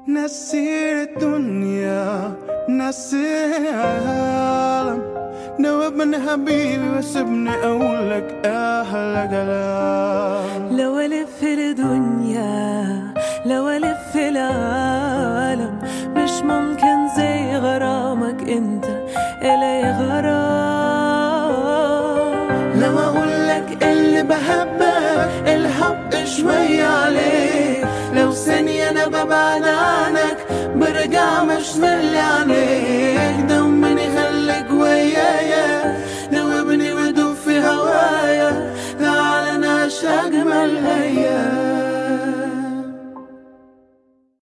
نسير الدنيا نسير العالم نوب من حبيبي وسيبني اقول لك احلى كلام لو الف الدنيا لو الف العالم مش ممكن زي غرامك انت الي غرام لو اقول لك اللي بحبك الحب شوية عليك لو ثانية انا ببعد عنك برجع مش ملي عليك